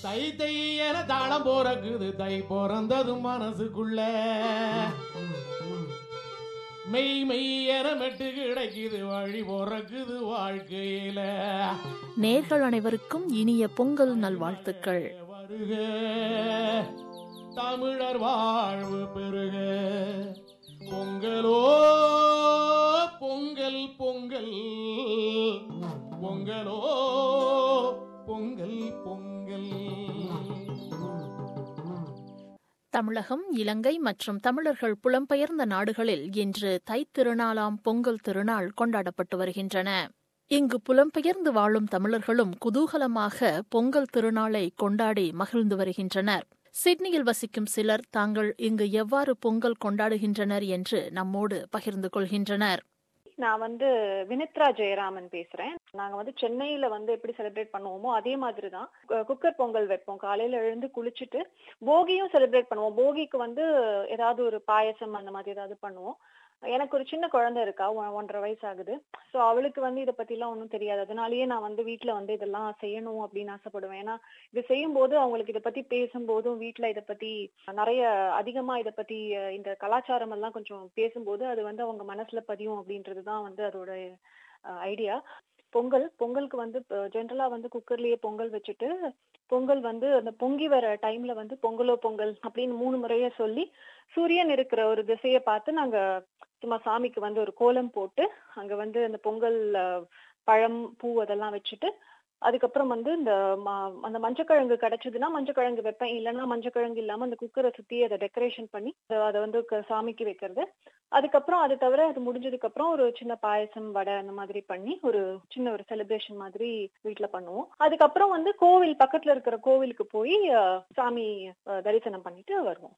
தை தை என தாளம் போறக்குது தை பிறந்ததும் மனசுக்குள்ள மெய் மெய் என மெட்டு கிடைக்குது வழி பிறக்குது வாழ்க்கையில நேர்கள் அனைவருக்கும் இனிய பொங்கல் நல்வாழ்த்துக்கள் வருக தமிழர் வாழ்வு பெருக பொங்கலோ பொங்கல் பொங்கல் பொங்கலோ பொங்கல் பொங்கல் தமிழகம் இலங்கை மற்றும் தமிழர்கள் புலம்பெயர்ந்த நாடுகளில் இன்று தைத்திருநாளாம் பொங்கல் திருநாள் கொண்டாடப்பட்டு வருகின்றன இங்கு புலம்பெயர்ந்து வாழும் தமிழர்களும் குதூகலமாக பொங்கல் திருநாளை கொண்டாடி மகிழ்ந்து வருகின்றனர் சிட்னியில் வசிக்கும் சிலர் தாங்கள் இங்கு எவ்வாறு பொங்கல் கொண்டாடுகின்றனர் என்று நம்மோடு பகிர்ந்து கொள்கின்றனர் நான் வந்து வினித்ரா ஜெயராமன் பேசுறேன் நாங்க வந்து சென்னையில வந்து எப்படி செலிப்ரேட் பண்ணுவோமோ அதே மாதிரி தான் குக்கர் பொங்கல் வைப்போம் காலையில எழுந்து குளிச்சுட்டு போகியும் செலிப்ரேட் பண்ணுவோம் போகிக்கு வந்து ஏதாவது ஒரு பாயசம் அந்த மாதிரி ஏதாவது பண்ணுவோம் எனக்கு ஒரு சின்ன குழந்தை இருக்கா ஒ- ஒன்றரை வயசு ஆகுது ஸோ அவளுக்கு வந்து இதை பத்திலாம் ஒன்றும் தெரியாது அதனாலயே நான் வந்து வீட்ல வந்து இதெல்லாம் செய்யணும் அப்படின்னு ஆசைப்படுவேன் ஏன்னா இது செய்யும் போது அவங்களுக்கு இதை பத்தி பேசும்போதும் வீட்ல இதை பத்தி நிறைய அதிகமா இதை பத்தி அஹ், இந்த கலாச்சாரம் எல்லாம் கொஞ்சம் பேசும்போது அது வந்து அவங்க மனசுல பதியும் அப்படின்றது தான் வந்து அதோட ஐடியா பொங்கல் பொங்கலுக்கு வந்து ஜென்ரலா வந்து குக்கர்லயே பொங்கல் வச்சுட்டு பொங்கல் வந்து அந்த பொங்கி வர டைம்ல வந்து பொங்கலோ பொங்கல் அப்படின்னு மூணு முறைய சொல்லி சூரியன் இருக்கிற ஒரு திசையை பார்த்து நாங்க சும்மா சாமிக்கு வந்து ஒரு கோலம் போட்டு அங்க வந்து அந்த பொங்கல் அஹ், பழம் பூ அதெல்லாம் வச்சுட்டு அதுக்கப்புறம் வந்து இந்த ம- அந்த மஞ்சக்கிழங்கு கிடைச்சதுன்னா மஞ்சக்கிழங்கு வைப்பேன் இல்லைன்னா மஞ்சக்கிழங்கு இல்லாம அந்த குக்கரை சுத்தி அதை டெக்கரேஷன் பண்ணி அத- அதை வந்து க- சாமிக்கு வைக்கிறது அதுக்கப்புறம் அது தவிர அது முடிஞ்சதுக்கு அப்புறம் ஒரு சின்ன பாயசம் வடை அந்த மாதிரி பண்ணி ஒரு சின்ன ஒரு செலிப்ரேஷன் மாதிரி வீட்ல பண்ணுவோம் அதுக்கப்புறம் வந்து கோவில் பக்கத்துல இருக்கிற கோவிலுக்கு போய் அஹ், சாமி அஹ், தரிசனம் பண்ணிட்டு வருவோம்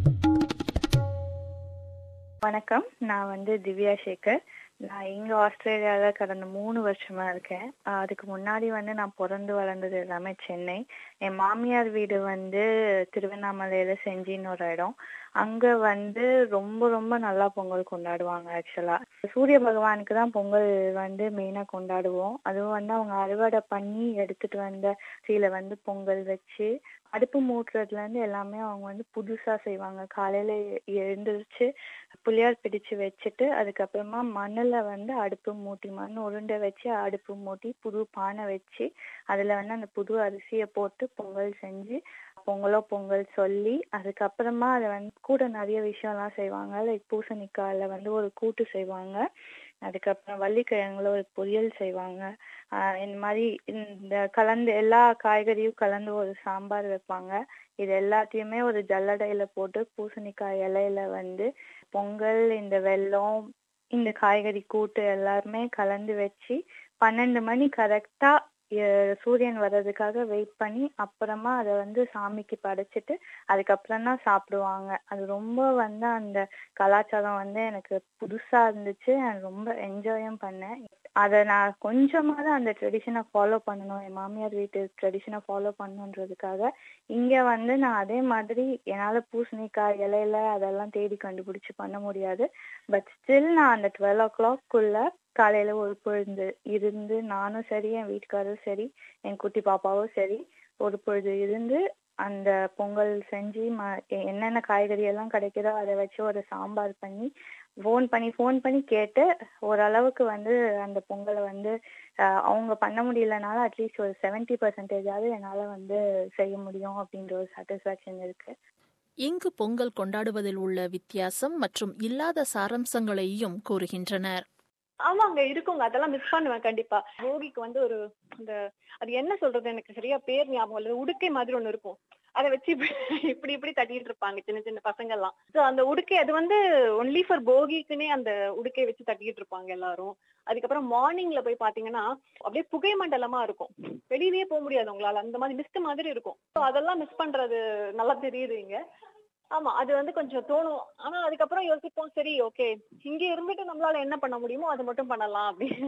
வணக்கம் நான் வந்து திவ்யா சேகர் நான் இங்க ஆஸ்திரேலியால கடந்த மூணு வருஷமா இருக்கேன் ஆஹ் அதுக்கு முன்னாடி வந்து நான் பிறந்து வளர்ந்தது எல்லாமே சென்னை என் மாமியார் வீடு வந்து திருவண்ணாமலையில செஞ்சின்னு ஒரு இடம் அங்க வந்து ரொம்ப ரொம்ப நல்லா பொங்கல் கொண்டாடுவாங்க ஆக்சுவலா சூரிய பகவானுக்கு தான் பொங்கல் வந்து மெயினா கொண்டாடுவோம் அதுவும் வந்து அவங்க அறுவடை பண்ணி எடுத்துட்டு வந்த சீல வந்து பொங்கல் வச்சு அடுப்பு மூட்டுறதுல இருந்து எல்லாமே அவங்க வந்து புதுசா செய்வாங்க காலையில எ- எழுந்திருச்சு புளியார் பிடிச்சு வச்சுட்டு அதுக்கப்புறமா மண்ணுல வந்து அடுப்பு மூட்டி மண் உருண்டை வச்சு அடுப்பு மூட்டி புது பானை வச்சு அதுல வந்து அந்த புது அரிசியை போட்டு பொங்கல் செஞ்சு பொங்கலோ பொங்கல் சொல்லி அதுக்கப்புறமா அதை வந்து கூட நிறைய விஷயம்லாம் செய்வாங்க லைக் பூசணிக்காயில வந்து ஒரு கூட்டு செய்வாங்க அதுக்கப்புறம் வள்ளிக்கிழங்குல ஒரு பொரியல் செய்வாங்க ஆஹ் இந்த மாதிரி இந்த கலந்து எல்லா காய்கறியும் கலந்து ஒரு சாம்பார் வைப்பாங்க இது எல்லாத்தையுமே ஒரு ஜல்லடையில போட்டு பூசணிக்காய் இலையில வந்து பொங்கல் இந்த வெல்லம் இந்த காய்கறி கூட்டு எல்லாருமே கலந்து வச்சு பன்னெண்டு மணி கரெக்டா சூரியன் வர்றதுக்காக வெயிட் பண்ணி அப்புறமா அதை வந்து சாமிக்கு படைச்சிட்டு அதுக்கப்புறம் தான் சாப்பிடுவாங்க அது ரொம்ப வந்து அந்த கலாச்சாரம் வந்து எனக்கு புதுசா இருந்துச்சு and ரொம்ப என்ஜாயும் பண்ணேன் அதை நான் கொஞ்சமாவது அந்த ட்ரெடிஷனை ஃபாலோ பண்ணணும் என் மாமியார் வீட்டு ட்ரெடிஷனை ஃபாலோ பண்ணணுன்றதுக்காக இங்க வந்து நான் அதே மாதிரி என்னால பூசணிக்காய் இலையில அதெல்லாம் தேடி கண்டுபிடிச்சு பண்ண முடியாது பட் ஸ்டில் நான் அந்த டுவெல் ஓ கிளாக்குள்ள காலையில ஒரு பொழுது இருந்து நானும் சரி என் வீட்டுக்காரரும் சரி என் குட்டி பாப்பாவும் சரி ஒரு பொழுது இருந்து அந்த பொங்கல் செஞ்சு ம எ- என்னென்ன காய்கறி எல்லாம் கிடைக்குதோ அதை வச்சு ஒரு சாம்பார் பண்ணி ஃபோன் பண்ணி ஃபோன் பண்ணி கேட்டு ஓரளவுக்கு வந்து அந்த பொங்கலை வந்து அஹ், அவங்க பண்ண முடியலனாலும் அட்லீஸ்ட் ஒரு செவன்டி பர்சன்டேஜாவது என்னால வந்து செய்ய முடியும் அப்படின்ற ஒரு சாட்டிஸ்ஃபேக்ஷன் இருக்கு இங்கு பொங்கல் கொண்டாடுவதில் உள்ள வித்தியாசம் மற்றும் இல்லாத சாரம்சங்களையும் கூறுகின்றனர் ஆமாங்க இருக்குங்க அதெல்லாம் மிஸ் பண்ணுவேன் கண்டிப்பா போகிக்கு வந்து ஒரு அந்த அது என்ன சொல்றது எனக்கு சரியா பேர் ஞாபகம் இல்ல உடுக்கை மாதிரி ஒண்ணு இருக்கும் அதை வச்சு இப்படி இப்படி இப்படி தட்டிட்டு இருப்பாங்க சின்ன சின்ன பசங்க எல்லாம் சோ அந்த உடுக்கை அது வந்து ஒன்லி ஃபார் போகிக்குன்னே அந்த உடுக்கை வச்சு தட்டிட்டு இருப்பாங்க எல்லாரும் அதுக்கப்புறம் மார்னிங்ல போய் பாத்தீங்கன்னா அப்படியே புகை மண்டலமா இருக்கும் வெளியிலயே போக முடியாது உங்களால அந்த மாதிரி மிஸ்ட் மாதிரி இருக்கும் So அதெல்லாம் மிஸ் பண்றது நல்லா தெரியுது இங்க ஆமா அது வந்து கொஞ்சம் தோணும் ஆனா அதுக்கப்புறம் யோசிப்போம் சரி ஓகே இங்க இருந்துட்டு நம்மளால என்ன பண்ண முடியுமோ அது மட்டும் பண்ணலாம் அப்படின்னு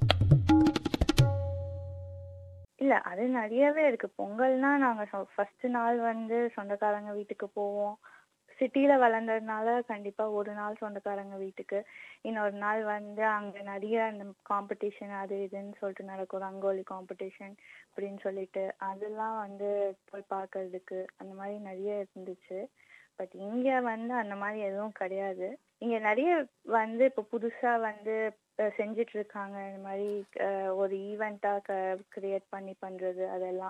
இல்ல அது நிறையவே இருக்கு பொங்கல்னா நாங்க ஃபர்ஸ்ட் நாள் வந்து சொந்தக்காரங்க வீட்டுக்கு போவோம் சிட்டில வளர்ந்ததுனால கண்டிப்பா ஒரு நாள் சொந்தக்காரங்க வீட்டுக்கு இன்னொரு நாள் வந்து அங்க நிறைய அந்த காம்படிஷன் அது இதுன்னு சொல்லிட்டு நடக்கும் ரங்கோலி காம்படிஷன் அப்படின்னு சொல்லிட்டு அதெல்லாம் வந்து போய் பார்க்கறதுக்கு அந்த மாதிரி நிறைய இருந்துச்சு பட் இங்க வந்து அந்த மாதிரி எதுவும் கிடையாது இங்க நிறைய வந்து இப்போ புதுசா வந்து அஹ், செஞ்சுட்டு இருக்காங்க இந்த மாதிரி அஹ், ஒரு ஈவெண்ட்டா கிரியேட் பண்ணி பண்றது அதெல்லாம்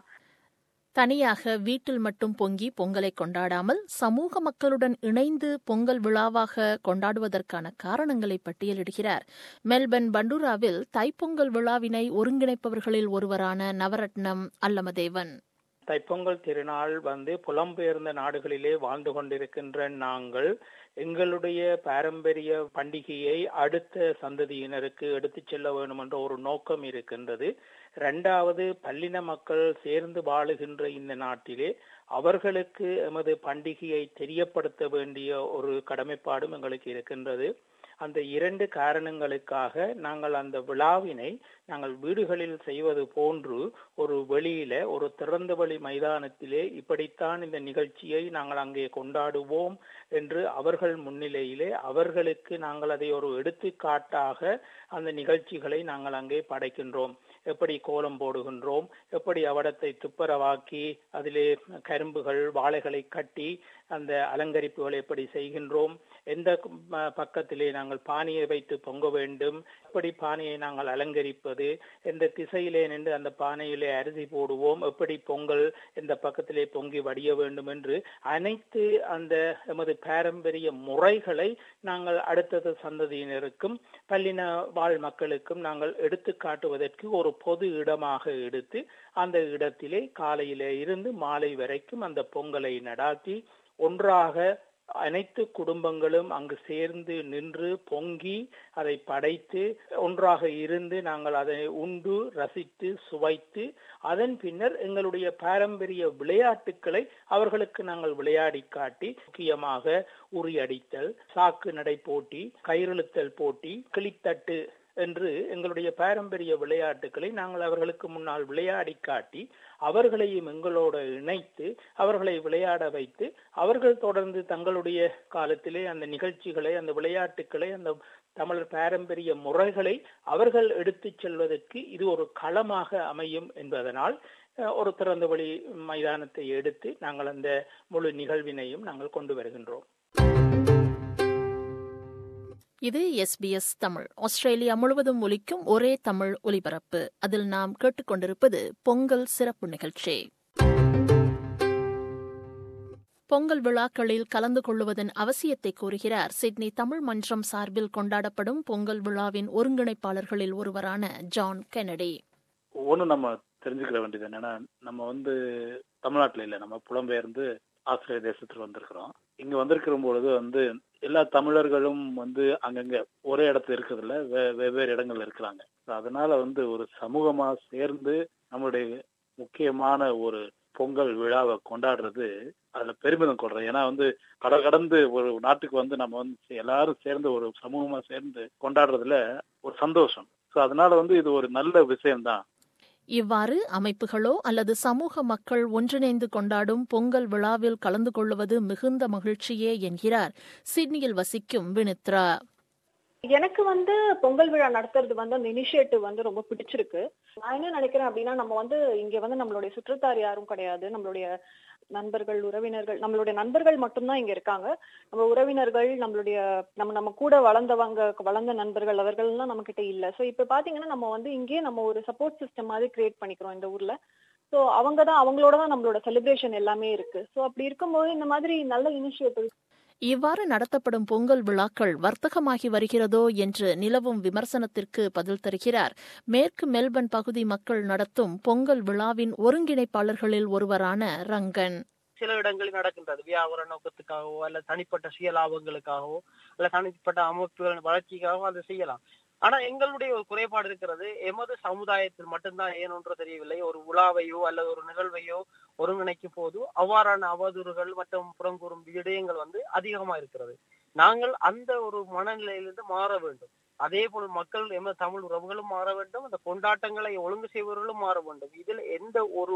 தனியாக வீட்டில் மட்டும் பொங்கி பொங்கலை கொண்டாடாமல் சமூக மக்களுடன் இணைந்து பொங்கல் விழாவாக கொண்டாடுவதற்கான காரணங்களை பட்டியலிடுகிறார் மெல்பர்ன் பண்டூராவில் தைப்பொங்கல் விழாவினை ஒருங்கிணைப்பவர்களில் ஒருவரான நவரத்னம் அல்லமதேவன் தைப்பொங்கல் திருநாள் வந்து புலம்பெயர்ந்த நாடுகளிலே வாழ்ந்து கொண்டிருக்கின்ற நாங்கள் எங்களுடைய பாரம்பரிய பண்டிகையை அடுத்த சந்ததியினருக்கு எடுத்துச் செல்ல வேண்டும் என்ற ஒரு நோக்கம் இருக்கின்றது இரண்டாவது பல்லின மக்கள் சேர்ந்து வாழுகின்ற இந்த நாட்டிலே அவர்களுக்கு எமது பண்டிகையை தெரியப்படுத்த வேண்டிய ஒரு கடமைப்பாடும் எங்களுக்கு இருக்கின்றது அந்த இரண்டு காரணங்களுக்காக நாங்கள் அந்த விழாவினை நாங்கள் வீடுகளில் செய்வது போன்று ஒரு வெளியில ஒரு திறந்த வெளி மைதானத்திலே இப்படித்தான் இந்த நிகழ்ச்சியை நாங்கள் அங்கே கொண்டாடுவோம் என்று அவர்கள் முன்னிலையிலே அவர்களுக்கு நாங்கள் அதை ஒரு எடுத்துக்காட்டாக அந்த நிகழ்ச்சிகளை நாங்கள் அங்கே படைக்கின்றோம் எப்படி கோலம் போடுகின்றோம் எப்படி அவடத்தை துப்புரவாக்கி அதிலே கரும்புகள் வாழைகளை கட்டி அந்த அலங்கரிப்புகளை எப்படி செய்கின்றோம் எந்த ம- பக்கத்திலே நாங்கள் பானையை வைத்து பொங்க வேண்டும் எப்படி பானையை நாங்கள் அலங்கரிப்பது எந்த திசையிலே நின்று அந்த பானையிலே அரிசி போடுவோம் எப்படி பொங்கல் எந்த பக்கத்திலே பொங்கி வடிய வேண்டும் என்று அனைத்து அந்த எமது பாரம்பரிய முறைகளை நாங்கள் அடுத்தது சந்ததியினருக்கும் பல்லின வாழ் மக்களுக்கும் நாங்கள் எடுத்து காட்டுவதற்கு ஒரு பொது இடமாக எடுத்து அந்த இடத்திலே காலையிலே இருந்து மாலை வரைக்கும் அந்த பொங்கலை நடாத்தி ஒன்றாக அனைத்து குடும்பங்களும் அங்கு சேர்ந்து நின்று பொங்கி அதை படைத்து ஒன்றாக இருந்து நாங்கள் அதை உண்டு ரசித்து சுவைத்து அதன் பின்னர் எங்களுடைய பாரம்பரிய விளையாட்டுக்களை அவர்களுக்கு நாங்கள் விளையாடி காட்டி முக்கியமாக உரியடித்தல் சாக்கு நடை போட்டி கயிறுழுத்தல் போட்டி கிளித்தட்டு என்று எங்களுடைய பாரம்பரிய விளையாட்டுகளை நாங்கள் அவர்களுக்கு முன்னால் விளையாடி காட்டி அவர்களையும் எங்களோடு இணைத்து அவர்களை விளையாட வைத்து அவர்கள் தொடர்ந்து தங்களுடைய காலத்திலே அந்த நிகழ்ச்சிகளை அந்த விளையாட்டுக்களை அந்த தமிழர் பாரம்பரிய முறைகளை அவர்கள் எடுத்துச் செல்வதற்கு இது ஒரு களமாக அமையும் என்பதனால் அஹ், ஒரு திறந்த வழி மைதானத்தை எடுத்து நாங்கள் அந்த முழு நிகழ்வினையும் நாங்கள் கொண்டு வருகின்றோம் இது எஸ்பிஎஸ் தமிழ் ஆஸ்திரேலியா முழுவதும் ஒலிக்கும் ஒரே தமிழ் ஒலிபரப்பு அதில் நாம் கேட்டுக்கொண்டிருப்பது பொங்கல் சிறப்பு நிகழ்ச்சி பொங்கல் விழாக்களில் கலந்து கொள்வதன் அவசியத்தை கூறுகிறார் சிட்னி தமிழ் மன்றம் சார்பில் கொண்டாடப்படும் பொங்கல் விழாவின் ஒருங்கிணைப்பாளர்களில் ஒருவரான ஜான் கெனடி ஒண்ணு நம்ம தெரிஞ்சுக்கிற வேண்டியது என்னன்னா நம்ம வந்து தமிழ்நாட்டுல இல்ல நம்ம புலம்பெயர்ந்து ஆஸ்திரேலிய தேசத்துல வந்திருக்கிறோம் இங்க வந்திருக்கிற பொழுது வந்து எல்லா தமிழர்களும் வந்து அங்கங்க ஒரே இடத்துல இருக்கிறதுல வே- வெவ்வேறு இடங்கள்ல இருக்கிறாங்க So அதனால வந்து ஒரு சமூகமா சேர்ந்து நம்மளுடைய முக்கியமான ஒரு பொங்கல் விழாவை கொண்டாடுறது அதுல பெருமிதம் கொள்றேன் ஏன்னா வந்து கடல் கடந்து ஒரு நாட்டுக்கு வந்து நம்ம வந்து எல்லாரும் சேர்ந்து ஒரு சமூகமா சேர்ந்து கொண்டாடுறதுல ஒரு சந்தோஷம் சோ அதனால வந்து இது ஒரு நல்ல விஷயம்தான் இவ்வாறு அமைப்புகளோ அல்லது சமூக மக்கள் ஒன்றிணைந்து கொண்டாடும் பொங்கல் விழாவில் கலந்து கொள்வது மிகுந்த மகிழ்ச்சியே என்கிறார் சிட்னியில் வசிக்கும் வினித்ரா எனக்கு வந்து பொங்கல் விழா நடத்துறது வந்து அந்த இனிஷியேட்டிவ் வந்து ரொம்ப பிடிச்சிருக்கு நான் என்ன நினைக்கிறேன் அப்படின்னா நம்ம வந்து இங்க வந்து நம்மளுடைய சுற்றத்தார் யாரும் கிடையாது நம்மளுடைய நண்பர்கள் உறவினர்கள் நம்மளுடைய நண்பர்கள் மட்டும்தான் இங்க இருக்காங்க நம்ம உறவினர்கள் நம்மளுடைய நம்ம நம்ம கூட வளர்ந்தவங்க வளர்ந்த நண்பர்கள் அவர்கள்லாம் நம்ம கிட்ட இல்ல சோ இப்ப பாத்தீங்கன்னா நம்ம வந்து இங்கே நம்ம ஒரு சப்போர்ட் சிஸ்டம் மாதிரி கிரியேட் பண்ணிக்கிறோம் இந்த ஊர்ல சோ அவங்க தான் அவங்களோட தான் நம்மளோட செலிப்ரேஷன் எல்லாமே இருக்கு சோ அப்படி இருக்கும்போது இந்த மாதிரி நல்ல இனிஷியேட்டிவ் இவ்வாறு நடத்தப்படும் பொங்கல் விழாக்கள் வர்த்தகமாகி வருகிறதோ என்று நிலவும் விமர்சனத்திற்கு பதில் தருகிறார் மேற்கு மெல்பர்ன் பகுதி மக்கள் நடத்தும் பொங்கல் விழாவின் ஒருங்கிணைப்பாளர்களில் ஒருவரான ரங்கன் சில இடங்களில் நடக்கின்றது வியாபார நோக்கத்துக்காகவோ அல்ல தனிப்பட்ட சுய லாபங்களுக்காகவோ அல்ல தனிப்பட்ட அமைப்புகளின் வளர்ச்சிக்காகவோ அதை செய்யலாம் ஆனா எங்களுடைய ஒரு குறைபாடு இருக்கிறது எமது சமுதாயத்தில் மட்டும்தான் ஏனொன்று தெரியவில்லை ஒரு உலாவையோ அல்லது ஒரு நிகழ்வையோ ஒருங்கிணைக்கும் போது அவ்வாறான அவதூறுகள் மற்றும் புறங்கூறும் விடயங்கள் வந்து அதிகமா இருக்கிறது நாங்கள் அந்த ஒரு மனநிலையிலிருந்து மாற வேண்டும் அதே போல் மக்கள் எமது தமிழ் உறவுகளும் மாற வேண்டும் அந்த கொண்டாட்டங்களை ஒழுங்கு செய்பவர்களும் மாற வேண்டும் இதில் எந்த ஒரு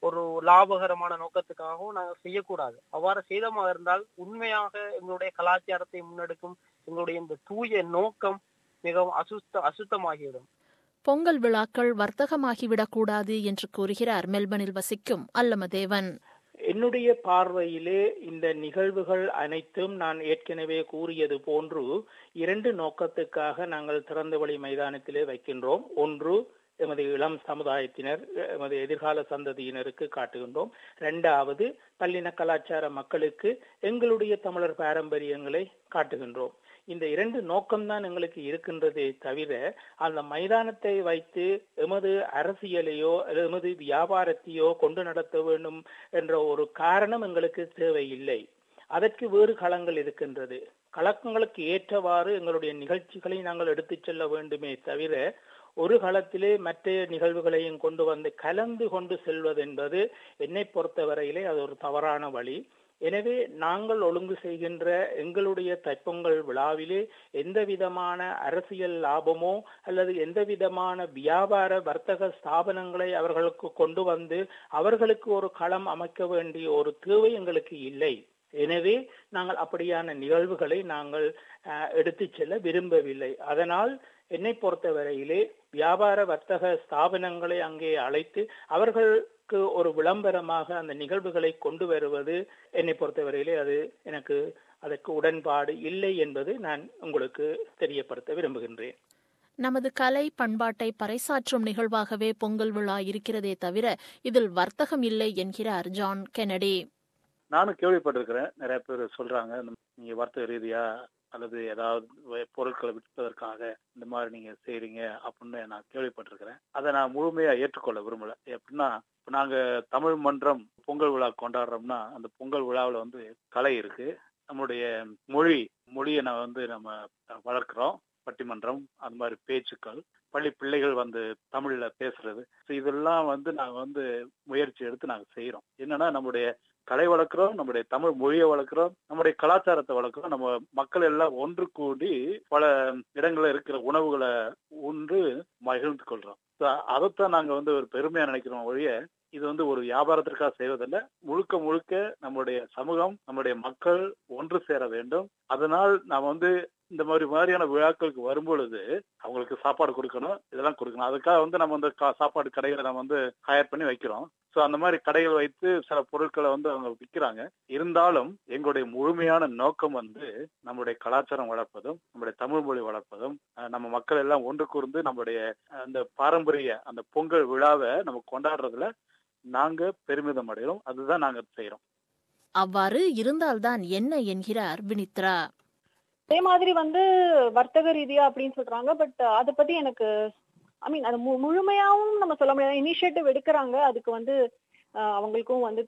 ஒரு லாபகரமான நோக்கத்துக்காகவும் நாங்கள் செய்யக்கூடாது அவ்வாறு செய்தமாக இருந்தால் உண்மையாக எங்களுடைய கலாச்சாரத்தை முன்னெடுக்கும் எங்களுடைய இந்த தூய நோக்கம் மிகவும் அசுத்த அசுத்தமாகிவிடும் பொங்கல் விழாக்கள் வர்த்தகமாகிவிடக்கூடாது என்று கூறுகிறார் மெல்பனில் வசிக்கும் அல்லமதேவன் என்னுடைய பார்வையிலே இந்த நிகழ்வுகள் அனைத்தும் நான் ஏற்கனவே கூறியது போன்று இரண்டு நோக்கத்துக்காக நாங்கள் திறந்தவெளி மைதானத்திலே வைக்கின்றோம் ஒன்று எமது இளம் சமுதாயத்தினர் எமது எதிர்கால சந்ததியினருக்கு காட்டுகின்றோம் இரண்டாவது பல்லின கலாச்சார மக்களுக்கு எங்களுடைய தமிழர் பாரம்பரியங்களை காட்டுகின்றோம் இந்த இரண்டு நோக்கம்தான் எங்களுக்கு இருக்கின்றதே தவிர அந்த மைதானத்தை வைத்து எமது அரசியலையோ எமது வியாபாரத்தையோ கொண்டு நடத்த வேண்டும் என்ற ஒரு காரணம் எங்களுக்கு தேவையில்லை அதற்கு வேறு களங்கள் இருக்கின்றது களங்களுக்கு ஏற்றவாறு எங்களுடைய நிகழ்ச்சிகளை நாங்கள் எடுத்துச் செல்ல வேண்டுமே தவிர ஒரு களத்திலே மற்ற நிகழ்வுகளையும் கொண்டு வந்து கலந்து கொண்டு செல்வதென்பது என்னை பொறுத்தவரையிலே அது ஒரு தவறான வழி எனவே நாங்கள் ஒழுங்கு செய்கின்ற எங்களுடைய தைப்பொங்கல் விழாவிலே எந்த விதமான அரசியல் லாபமோ அல்லது எந்த விதமான வியாபார வர்த்தக ஸ்தாபனங்களை அவர்களுக்கு கொண்டு வந்து அவர்களுக்கு ஒரு களம் அமைக்க வேண்டிய ஒரு தேவை எங்களுக்கு இல்லை எனவே நாங்கள் அப்படியான நிகழ்வுகளை நாங்கள் எடுத்து செல்ல விரும்பவில்லை அதனால் என்னை பொறுத்தவரையிலே வியாபார வர்த்தக ஸ்தாபனங்களை அங்கே அழைத்து அவர்களுக்கு ஒரு விளம்பரமாக அந்த நிகழ்வுகளை கொண்டு வருவது என்னை பொறுத்தவரையிலே அது எனக்கு அதற்கு உடன்பாடு இல்லை என்பது நான் உங்களுக்கு தெரியப்படுத்த விரும்புகின்றேன் நமது கலை பண்பாட்டை பறைசாற்றும் நிகழ்வாகவே பொங்கல் விழா இருக்கிறதே தவிர இதில் வர்த்தகம் இல்லை என்கிறார் ஜான் கெனடி நானும் கேள்விப்பட்டிருக்கிறேன் நிறைய பேர் சொல்றாங்க நீங்க வர்த்தக ரீதியா அல்லது ஏதாவது பொருட்களை விற்பதற்காக இந்த மாதிரி நீங்க செய்றீங்க அப்படின்னு நான் கேள்விப்பட்டிருக்கிறேன் அதை நான் முழுமையா ஏற்றுக்கொள்ள விரும்பல எப்படின்னா இப்ப நாங்க தமிழ் மன்றம் பொங்கல் விழா கொண்டாடுறோம்னா அந்த பொங்கல் விழாவில் வந்து கலை இருக்கு நம்மளுடைய மொழி மொழியை நான் வந்து நம்ம வளர்க்கிறோம் பட்டிமன்றம் அந்த மாதிரி பேச்சுக்கள் பள்ளி பிள்ளைகள் வந்து தமிழ்ல பேசுறது இதெல்லாம் வந்து நாங்க வந்து முயற்சி எடுத்து நாங்க செய்யறோம் என்னன்னா நம்முடைய கலை வளர்க்குறோம் நம்முடைய தமிழ் மொழியை வளர்க்குறோம் நம்முடைய கலாச்சாரத்தை வளர்க்குறோம் நம்ம மக்கள் எல்லாம் ஒன்று கூடி பல இடங்கள்ல இருக்கிற உணவுகளை உண்டு மகிழ்ந்து கொள்றோம் அதைத்தான் நாங்க வந்து ஒரு பெருமையா நினைக்கிறோம் ஒழிய இது வந்து ஒரு வியாபாரத்திற்காக செய்வதில்ல முழுக்க முழுக்க நம்முடைய சமூகம் நம்முடைய மக்கள் ஒன்று சேர வேண்டும் அதனால் நாம் வந்து இந்த மாதிரி மாதிரியான விழாக்களுக்கு வரும்பொழுது அவங்களுக்கு சாப்பாடு கொடுக்கணும் இதெல்லாம் கொடுக்கணும் அதுக்காக வந்து நம்ம வந்து சாப்பாடு கடைகளை நம்ம வந்து ஹயர் பண்ணி வைக்கிறோம் ஸோ அந்த மாதிரி கடைகள் வைத்து சில பொருட்களை வந்து அவங்க விற்கிறாங்க இருந்தாலும் எங்களுடைய முழுமையான நோக்கம் வந்து நம்முடைய கலாச்சாரம் வளர்ப்பதும் நம்முடைய தமிழ் மொழி வளர்ப்பதும் நம்ம மக்கள் எல்லாம் ஒன்று கூர்ந்து நம்முடைய அந்த பாரம்பரிய அந்த பொங்கல் விழாவை நம்ம கொண்டாடுறதுல நாங்க பெருமிதம் அடைகிறோம் அதுதான் நாங்க செய்யறோம் அவ்வாறு இருந்தால்தான் என்ன என்கிறார் வினித்ரா அதே மாதிரி வந்து வர்த்தக ரீதியா அப்படின்னு சொல்றாங்க பட் அதை பத்தி எனக்கு ஐ மீன் அது முழுமையாவும் நம்ம சொல்ல முடியாது இனிஷியேட்டிவ் எடுக்கிறாங்க அதுக்கு வந்து அவங்களுக்கும் வந்து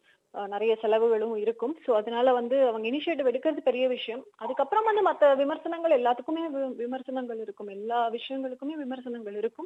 நிறைய செலவுகளும் இருக்கும் ஸோ அதனால வந்து அவங்க இனிஷியேட்டிவ் எடுக்கிறது பெரிய விஷயம் அதுக்கப்புறம் வந்து மற்ற விமர்சனங்கள் எல்லாத்துக்குமே விமர்சனங்கள் இருக்கும் எல்லா விஷயங்களுக்குமே விமர்சனங்கள் இருக்கும்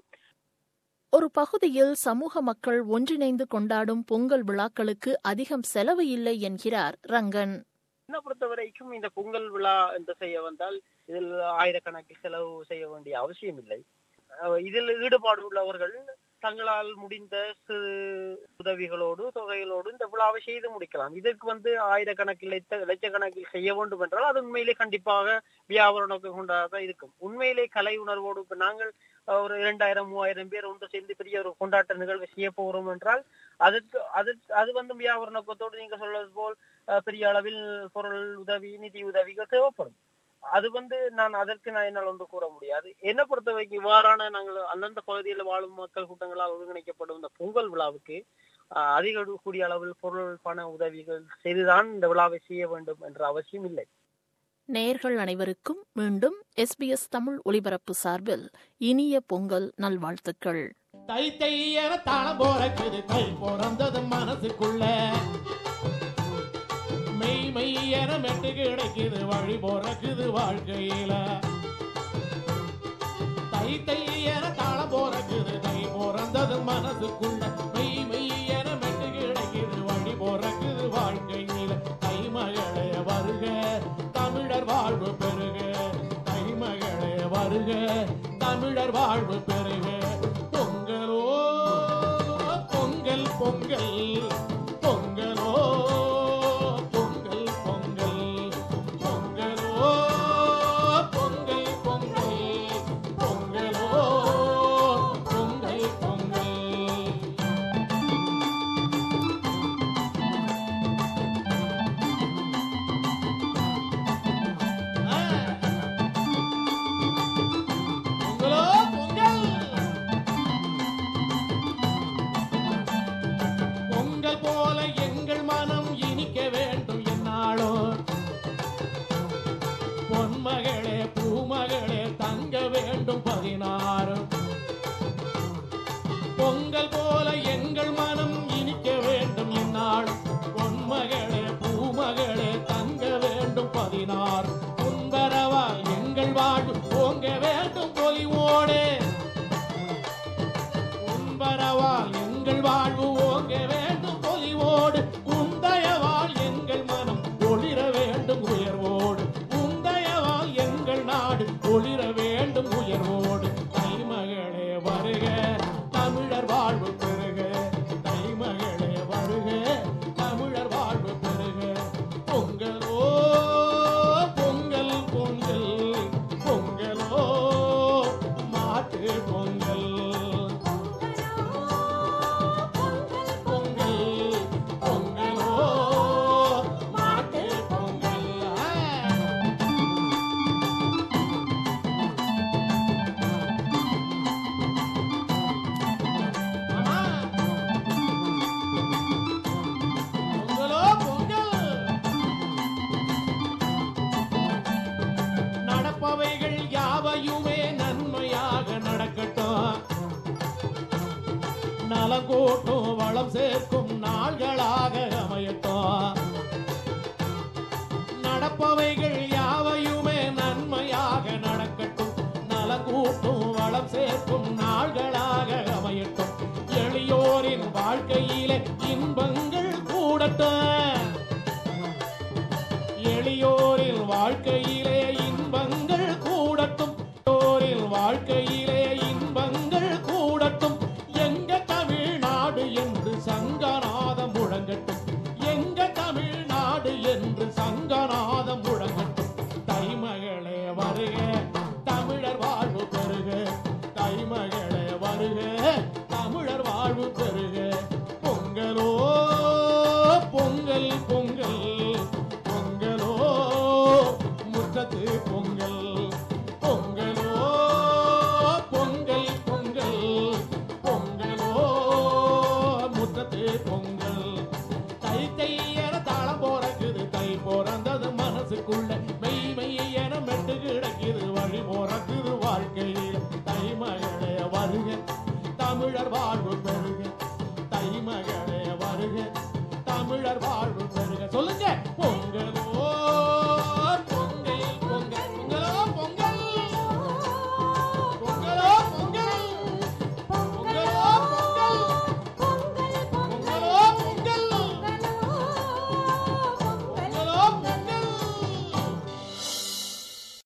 ஒரு பகுதியில் சமூக மக்கள் ஒன்றிணைந்து கொண்டாடும் பொங்கல் விழாக்களுக்கு அதிகம் செலவு இல்லை என்கிறார் ரங்கன் என்ன பொறுத்த வரைக்கும் இந்த பொங்கல் விழா என்று செய்ய வந்தால் இதில் ஆயிரக்கணக்கில் செலவு செய்ய வேண்டிய அவசியம் இல்லை இதில் ஈடுபாடு உள்ளவர்கள் தங்களால் முடிந்த சிறு உதவிகளோடு தொகைகளோடு இந்த விழாவை செய்து முடிக்கலாம் இதற்கு வந்து ஆயிரக்கணக்கில் லட்ச லட்சக்கணக்கில் செய்ய வேண்டும் என்றால் அது உண்மையிலே கண்டிப்பாக வியாபார நோக்கம் கொண்டாக இருக்கும் உண்மையிலே கலை உணர்வோடு இப்ப நாங்கள் ஒரு இரண்டாயிரம் மூவாயிரம் பேர் ஒன்று சேர்ந்து பெரிய ஒரு கொண்டாட்ட நிகழ்வு செய்ய போகிறோம் என்றால் அதற்கு அது அது வந்து வியாபார நோக்கத்தோடு நீங்க சொல்வது போல் பெரிய அளவில் பொருள் உதவி நிதி உதவிகள் தேவைப்படும் அது வந்து நான் அதற்கு நான் என்னால் ஒன்று கூற முடியாது என்ன பொறுத்த வரைக்கும் இவ்வாறான நாங்கள் அந்தந்த பகுதியில் வாழும் மக்கள் கூட்டங்களால் ஒருங்கிணைக்கப்படும் இந்த பொங்கல் விழாவுக்கு அதிக கூடிய அளவில் பொருள் பண உதவிகள் செய்துதான் இந்த விழாவை செய்ய வேண்டும் என்ற அவசியம் இல்லை நேயர்கள் அனைவருக்கும் மீண்டும் எஸ்பிஎஸ் தமிழ் ஒலிபரப்பு சார்பில் இனிய பொங்கல் நல்வாழ்த்துக்கள் தை தையன தாளம் போறக்குது தை பிறந்தது மனசுக்குள்ள மெய் மெய்யன மெட்டு கிடைக்குது வழி போறக்குது வாழ்க்கையில தை தையன தாளம் போறக்குது தை பிறந்தது மனசுக்குள்ள மெய் மெய்யன மெட்டு கிடைக்குது வழி போறக்குது வாழ்க்கையில தை மகளே வருக தமிழர் வாழ்வு பெருக தை மகளே வருக தமிழர் வாழ்வு பெருக பொங்கலோ பொங்கல் பொங்கல் போல எங்கள் மனம் இனிக்க வேண்டும் என்னாலும் பொன்மகளே பூமகளே தங்க வேண்டும் பதினாறு பொங்கல் போல எங்கள் மனம் இனிக்க வேண்டும் என்னாலும் பொன்மகளே பூமகளே தங்க வேண்டும் பதினாறு உன்பரவா எங்கள் வாழ்வு ஓங்க வேண்டும் பொலிவோடு உன்பரவால் எங்கள் வாழ்வு ஓங்க வேண்டும் பொலிவோடு உந்தயவால் எங்கள் மனம் ஒளிர வேண்டும் உயர்வோடு உந்தயவால் எங்கள் நாடு ஒளிர வேண்டும் உயர்வோடு தைமகளே வருக தமிழர் வாழ்வு பெருக தைமகளே வருக தமிழர் வாழ்வு பெருக பொங்கலோ பொங்கல் பொங்கல் பொங்கலோ மாட்டு பொங்கல் பொங்கல் பொங்கலோ மாட்டு பொங்கல் ஆ. ஆமா. பொங்கலோ பொங்கல் நடப்பவைகள் யாவையுமே நன்மையாக நடக்கட்டும் நலம் கூட்டும் வளம் சேர்க்கும் நாள்களாக அமையட்டும் நடப்பவைகள் யாவையுமே நன்மையாக நடக்கட்டும் நலம் கூட்டும் வளம் சேர்க்கும் நாள்களாக அமையட்டும் எளியோரின் வாழ்க்கையிலே இன்பங்கள் கூடட்டும் எளியோரில் வாழ்க்கையிலே இன்பங்கள் கூடட்டும் எளியோரில் வாழ்க்கையிலே இன்பங்கள் கூடட்டும் எங்க தமிழ்நாடு என்று சங்கநாதம் முழங்கட்டும் எங்க தமிழ்நாடு என்று சங்கநாதம் முழங்கட்டும் தைமகளே வருக தமிழர் வாழ்வு பெருக தைமகளே வருக தமிழர் வாழ்வு பெருக பொங்கலோ பொங்கல் பொங்கல் பொங்கலோ முற்றத்து பொங்கல் பொங்கலோ பொங்கல் பொங்கல் பொங்கலோ முற்றத்து பொங்கல் தை தை என தாளம் போறக்குது தை பிறந்தது மனசுக்குள்ள மெய் மெய் என மெட்டு கிடக்குது வழி போறக்குது வாழ்க்கையில் தை மகளே வருக தமிழர் வாழ்வு பெருக தை மகளே வருக தமிழர் வாழ்வு பெருக சொல்லுங்க பொங்கலோ